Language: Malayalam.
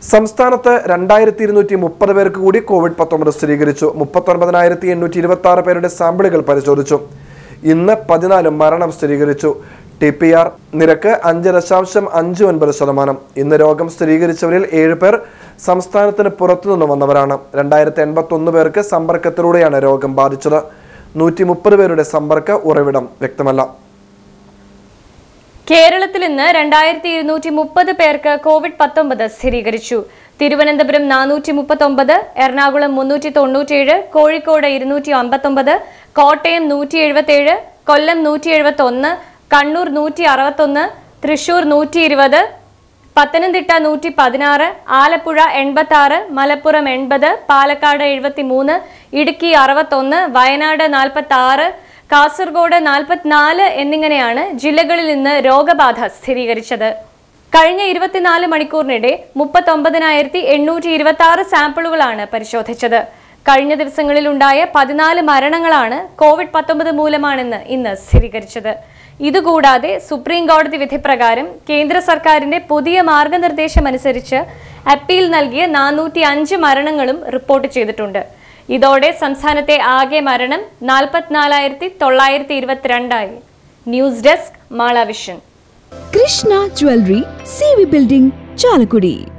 സംസ്ഥാനത്ത് രണ്ടായിരത്തി ഇരുന്നൂറ്റി മുപ്പത് പേർക്ക് കൂടി കോവിഡ് പത്തൊമ്പത് സ്ഥിരീകരിച്ചു മുപ്പത്തൊൻപതിനായിരത്തി എണ്ണൂറ്റി ഇരുപത്തി ആറ് പേരുടെ സാമ്പിളുകൾ പരിശോധിച്ചു ഇന്ന് പതിനാല് മരണം സ്ഥിരീകരിച്ചു ടി പി ആർ നിരക്ക് അഞ്ച് ദശാംശം അഞ്ച് ഒൻപത് ശതമാനം ഇന്ന് രോഗം സ്ഥിരീകരിച്ചവരിൽ ഏഴ് പേർ സംസ്ഥാനത്തിന് പുറത്തുനിന്ന് വന്നവരാണ് രണ്ടായിരത്തി എൺപത്തി ഒന്ന് പേർക്ക് സമ്പർക്കത്തിലൂടെയാണ് രോഗം ബാധിച്ചത് നൂറ്റി മുപ്പത് പേരുടെ സമ്പർക്ക ഉറവിടം വ്യക്തമല്ല കേരളത്തിൽ ഇന്ന് രണ്ടായിരത്തി ഇരുന്നൂറ്റി മുപ്പത് പേർക്ക് കോവിഡ് പത്തൊമ്പത് സ്ഥിരീകരിച്ചു തിരുവനന്തപുരം നാനൂറ്റി മുപ്പത്തൊമ്പത് എറണാകുളം മുന്നൂറ്റി തൊണ്ണൂറ്റിയേഴ് കോഴിക്കോട് ഇരുന്നൂറ്റി അമ്പത്തൊമ്പത് കോട്ടയം നൂറ്റി എഴുപത്തിയേഴ് കൊല്ലം നൂറ്റി എഴുപത്തി ഒന്ന് കണ്ണൂർ നൂറ്റി അറുപത്തൊന്ന് തൃശൂർ നൂറ്റി ഇരുപത് പത്തനംതിട്ട നൂറ്റി പതിനാറ് ആലപ്പുഴ എൺപത്തി ആറ് മലപ്പുറം എൺപത് പാലക്കാട് എഴുപത്തി മൂന്ന് ഇടുക്കി അറുപത്തൊന്ന് വയനാട് നാൽപ്പത്തി ആറ് കാസർഗോഡ് നാൽപ്പത്തിനാല് എന്നിങ്ങനെയാണ് ജില്ലകളിൽ നിന്ന് രോഗബാധ സ്ഥിരീകരിച്ചത് കഴിഞ്ഞ ഇരുപത്തിനാല് മണിക്കൂറിനിടെ മുപ്പത്തൊമ്പതിനായിരത്തി എണ്ണൂറ്റി ഇരുപത്തി ആറ് സാമ്പിളുകളാണ് പരിശോധിച്ചത് കഴിഞ്ഞ ദിവസങ്ങളിൽ ഉണ്ടായ പതിനാല് മരണങ്ങളാണ് കോവിഡ് പത്തൊമ്പത് മൂലമാണെന്ന് ഇന്ന് സ്ഥിരീകരിച്ചത് ഇതുകൂടാതെ സുപ്രീം കോടതി വിധി പ്രകാരം കേന്ദ്ര സർക്കാരിന്റെ പുതിയ മാർഗനിർദ്ദേശമനുസരിച്ച് അപ്പീൽ നൽകിയ നാനൂറ്റി അഞ്ച് മരണങ്ങളും റിപ്പോർട്ട് ചെയ്തിട്ടുണ്ട് ഇതോടെ സംസ്ഥാനത്തെ ആകെ മരണം നാൽപ്പത്തിനാലായിരത്തി തൊള്ളായിരത്തി ഇരുപത്തിരണ്ടായി ന്യൂസ് ഡെസ്ക് മാളാവിഷൻ Krishna jewellery C V building Chalakudy